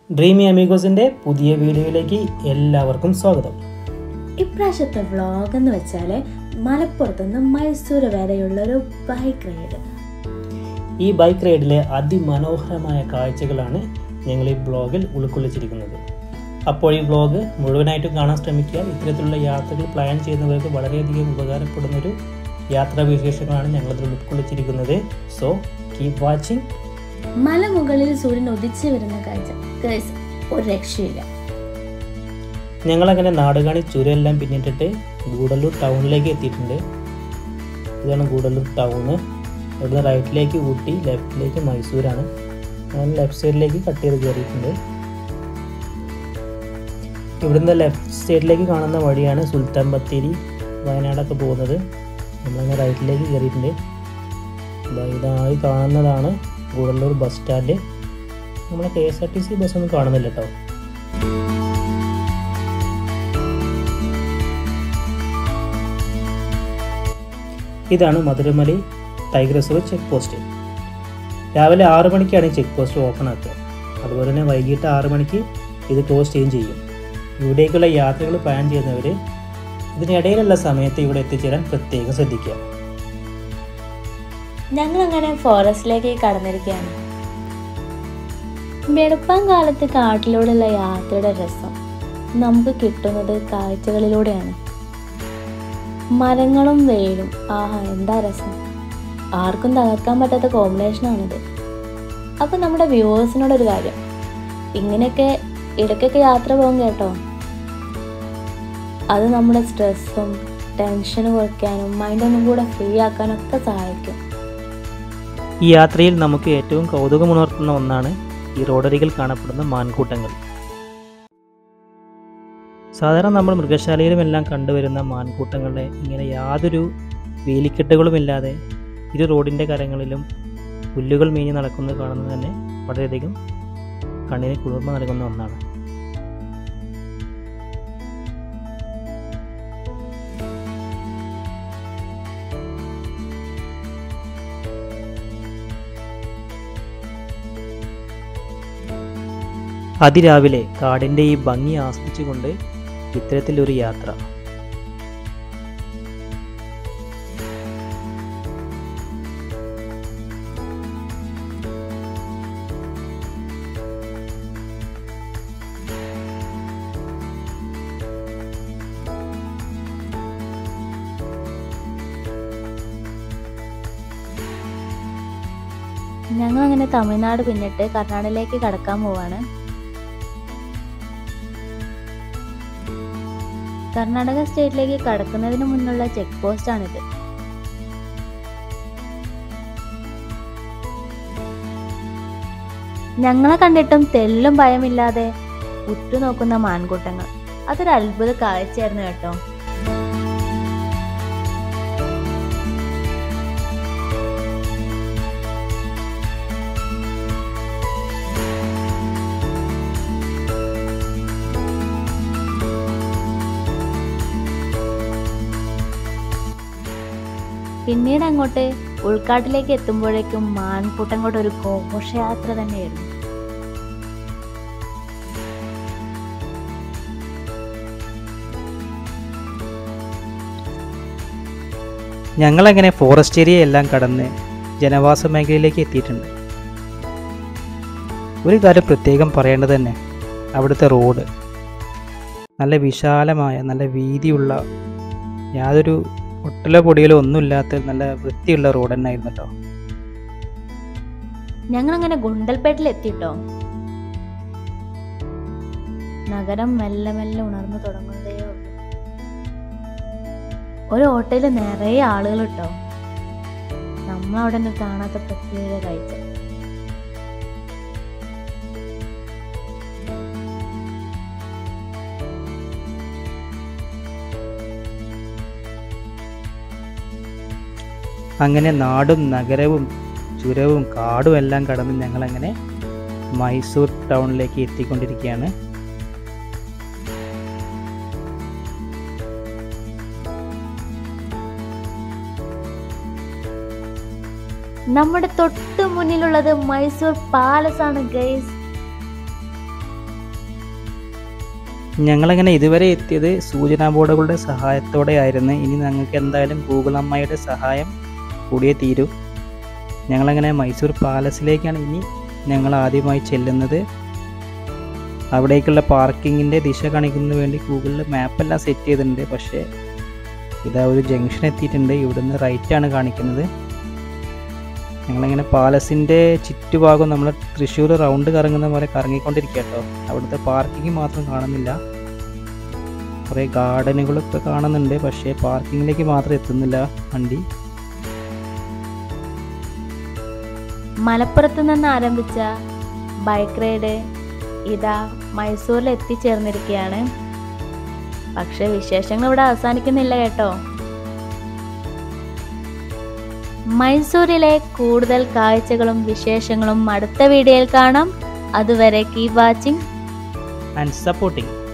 dreamy അമീഗോസിൻ്റെ പുതിയ വീഡിയോയിലേക്ക് എല്ലാവർക്കും സ്വാഗതം ഇപ്രാവശ്യത്തെ വ്ളോഗ് എന്ന് വെച്ചാൽ മലപ്പുറത്ത് നിന്ന് മൈസൂർ വരെയുള്ള ഒരു ബൈക്ക് റൈഡ് ഈ ബൈക്ക് റൈഡിലെ അതിമനോഹരമായ കാഴ്ചകളാണ് ഞങ്ങൾ ഈ ബ്ലോഗിൽ ഉൾക്കൊള്ളിച്ചിരിക്കുന്നത് അപ്പോൾ ഈ ബ്ലോഗ് മുഴുവനായിട്ടും കാണാൻ ശ്രമിക്കുക ഇത്തരത്തിലുള്ള യാത്രകൾ പ്ലാൻ ചെയ്യുന്നവർക്ക് വളരെയധികം ഉപകാരപ്പെടുന്നൊരു യാത്രാ വിശേഷങ്ങളാണ് ഞങ്ങളതിൽ ഉൾക്കൊള്ളിച്ചിരിക്കുന്നത് സോ കീപ് വാച്ചിങ് മലമുകളിൽ സൂര്യൻ ഉദിച്ചു വരുന്ന കാഴ്ച ഗൈസ് ഒരു രക്ഷയില്ല ഞങ്ങളങ്ങനെ നാടുകാണി ചുരമെല്ലാം പിന്നിട്ടിട്ട് ഗൂഡല്ലൂർ ടൗണിലേക്ക് എത്തിയിട്ടുണ്ട് ഇതാണ് ഗൂഡല്ലൂർ ടൗണ് ഇവിടുന്ന് റൈറ്റിലേക്ക് ഊട്ടി ലെഫ്റ്റിലേക്ക് മൈസൂരാണ് ഞാൻ ലെഫ്റ്റ് സൈഡിലേക്ക് കട്ട് ചെയ്ത് കയറിയിട്ടുണ്ട് ഇവിടുന്ന് ലെഫ്റ്റ് സൈഡിലേക്ക് കാണുന്ന വഴിയാണ് സുൽത്താൻ ബത്തേരി വയനാടൊക്കെ പോകുന്നത് നമ്മളങ്ങനെ റൈറ്റിലേക്ക് കയറിയിട്ടുണ്ട് ഇതാ ഇതായി കാണുന്നതാണ് ഗൂഡല്ലൂർ ബസ് സ്റ്റാൻഡ് നമ്മളെ K S R T C ബസ്സൊന്നും കാണുന്നില്ല കേട്ടോ ഇതാണ് Mudumalai tiger reserve check post രാവിലെ ആറ് മണിക്കാണ് ഈ ചെക്ക് പോസ്റ്റ് ഓപ്പൺ ആക്കുക അതുപോലെ തന്നെ വൈകിട്ട് ആറ് മണിക്ക് ഇത് ക്ലോസ് ചെയ്യുകയും ചെയ്യും ഇവിടേക്കുള്ള യാത്രകൾ പ്ലാൻ ചെയ്യുന്നവർ ഇതിനിടയിലുള്ള സമയത്ത് ഇവിടെ എത്തിച്ചേരാൻ പ്രത്യേകം ശ്രദ്ധിക്കുക ഞങ്ങൾ അങ്ങനെ ഫോറസ്റ്റിലേക്ക് കടന്നിരിക്കുകയാണ് വെളുപ്പം കാലത്ത് കാട്ടിലൂടെയുള്ള യാത്രയുടെ രസം നമുക്ക് കിട്ടുന്നത് കാഴ്ചകളിലൂടെയാണ് മരങ്ങളും വെയിലും ആഹാ എന്താ രസം ആർക്കും തകർക്കാൻ പറ്റാത്ത കോമ്പിനേഷനാണിത് അപ്പം നമ്മുടെ വ്യൂവേഴ്സിനോടൊരു കാര്യം ഇങ്ങനെയൊക്കെ ഇടയ്ക്കൊക്കെ യാത്ര പോകും കേട്ടോ അത് നമ്മുടെ സ്ട്രെസ്സും ടെൻഷനും കുറയ്ക്കാനും മൈൻഡ് ഒന്നും കൂടെ ഫ്രീ ആക്കാനും ഒക്കെ സഹായിക്കും ഈ യാത്രയിൽ നമുക്ക് ഏറ്റവും കൗതുകമുണർത്തുന്ന ഒന്നാണ് ഈ റോഡരികിൽ കാണപ്പെടുന്ന മാൻകൂട്ടങ്ങൾ സാധാരണ നമ്മൾ മൃഗശാലയിലും എല്ലാം കണ്ടുവരുന്ന മാൻകൂട്ടങ്ങളുടെ ഇങ്ങനെ യാതൊരു വേലിക്കെട്ടുകളുമില്ലാതെ ഇരു റോഡിൻ്റെ കരങ്ങളിലും പുല്ലുകൾ മീഞ്ഞ് നടക്കുന്നത് കാണുന്നത് തന്നെ വളരെയധികം കണ്ണിന് കുളിർമ നൽകുന്ന ഒന്നാണ് അതിരാവിലെ കാടിൻ്റെ ഈ ഭംഗി ആസ്വദിച്ചുകൊണ്ട് ഇത്തരത്തിലൊരു യാത്ര ഞങ്ങൾ അങ്ങനെ തമിഴ്നാട് പിന്നിട്ട് കർണാടകയിലേക്ക് കടക്കാൻ പോവാണ് കർണാടക സ്റ്റേറ്റിലേക്ക് കടക്കുന്നതിന് മുന്നുള്ള ചെക്ക് പോസ്റ്റ് ആണിത് ഞങ്ങളെ കണ്ടിട്ടും തെല്ലും ഭയമില്ലാതെ ഉറ്റുനോക്കുന്ന മാൻകൂട്ടങ്ങൾ അതൊരു അത്ഭുത കാഴ്ചയായിരുന്നു കേട്ടോ പിന്നീട് അങ്ങോട്ട് ഉൾക്കാട്ടിലേക്ക് എത്തുമ്പോഴേക്കും മാൻകൂട്ടം കൊണ്ട് ഒരു ഘോഷയാത്ര തന്നെയായിരുന്നു ഞങ്ങളങ്ങനെ ഫോറസ്റ്റ് ഏരിയ എല്ലാം കടന്ന് ജനവാസ മേഖലയിലേക്ക് എത്തിയിട്ടുണ്ട് ഒരു കാര്യം പ്രത്യേകം പറയേണ്ടത് തന്നെ അവിടുത്തെ റോഡ് നല്ല വിശാലമായ നല്ല വീതിയുള്ള യാതൊരു ഒട്ടലോ പൊടികളോ ഒന്നുമില്ലാത്ത നല്ല വൃത്തിയുള്ള റോഡ് തന്നെ ആയിരുന്നു കേട്ടോ ഞങ്ങൾ അങ്ങനെ ഗുണ്ടൽപേട്ടിൽ എത്തിട്ടോ നഗരം മെല്ലെ മെല്ലെ ഉണർന്നു തുടങ്ങുന്നതേ ഉള്ളൂ ഒരു ഓട്ടോയിൽ നിറയെ ആളുകൾ കേട്ടോ നമ്മളവിടെ ഒന്നും കാണാത്ത പ്രത്യേക കാഴ്ച അങ്ങനെ നാടും നഗരവും ചുരവും കാടും എല്ലാം കടന്ന് ഞങ്ങളങ്ങനെ മൈസൂർ ടൗണിലേക്ക് എത്തിക്കൊണ്ടിരിക്കുകയാണ് നമ്മുടെ തൊട്ട് മുന്നിലുള്ളത് മൈസൂർ പാലസ് ആണ് ഗൈസ് ഞങ്ങളങ്ങനെ ഇതുവരെ എത്തിയത് സൂചനാ ബോർഡുകളുടെ സഹായത്തോടെ ആയിരുന്നു ഇനി ഞങ്ങൾക്ക് എന്തായാലും ഗൂഗിൾ അമ്മയുടെ സഹായം കൂടിയേ തീരൂ ഞങ്ങളങ്ങനെ മൈസൂർ പാലസിലേക്കാണ് ഇനി ഞങ്ങൾ ആദ്യമായി ചെല്ലുന്നത് അവിടേക്കുള്ള പാർക്കിങ്ങിൻ്റെ ദിശ കാണിക്കുന്നതിന് വേണ്ടി ഗൂഗിളിൽ മാപ്പെല്ലാം സെറ്റ് ചെയ്തിട്ടുണ്ട് പക്ഷേ ഇതാ ഒരു ജംഗ്ഷൻ എത്തിയിട്ടുണ്ട് ഇവിടുന്ന് റൈറ്റാണ് കാണിക്കുന്നത് ഞങ്ങളിങ്ങനെ പാലസിൻ്റെ ചുറ്റുഭാഗം നമ്മൾ തൃശ്ശൂർ റൗണ്ട് കറങ്ങുന്ന പോലെ കറങ്ങിക്കൊണ്ടിരിക്കുക കേട്ടോ അവിടുത്തെ പാർക്കിംഗ് മാത്രം കാണുന്നില്ല കുറേ ഗാർഡനുകളൊക്കെ കാണുന്നുണ്ട് പക്ഷേ പാർക്കിങ്ങിലേക്ക് മാത്രം എത്തുന്നില്ല വണ്ടി മലപ്പുറത്ത് നിന്ന് ആരംഭിച്ച ബൈക്ക് റൈഡ് ഇതാ മൈസൂരിൽ എത്തിച്ചേർന്നിരിക്കുകയാണ് പക്ഷെ വിശേഷങ്ങൾ ഇവിടെ അവസാനിക്കുന്നില്ല കേട്ടോ മൈസൂരിലെ കൂടുതൽ കാഴ്ചകളും വിശേഷങ്ങളും അടുത്ത വീഡിയോയിൽ കാണാം അതുവരെ കീപ് വാച്ചിങ് ആൻഡ് സപ്പോർട്ടിങ്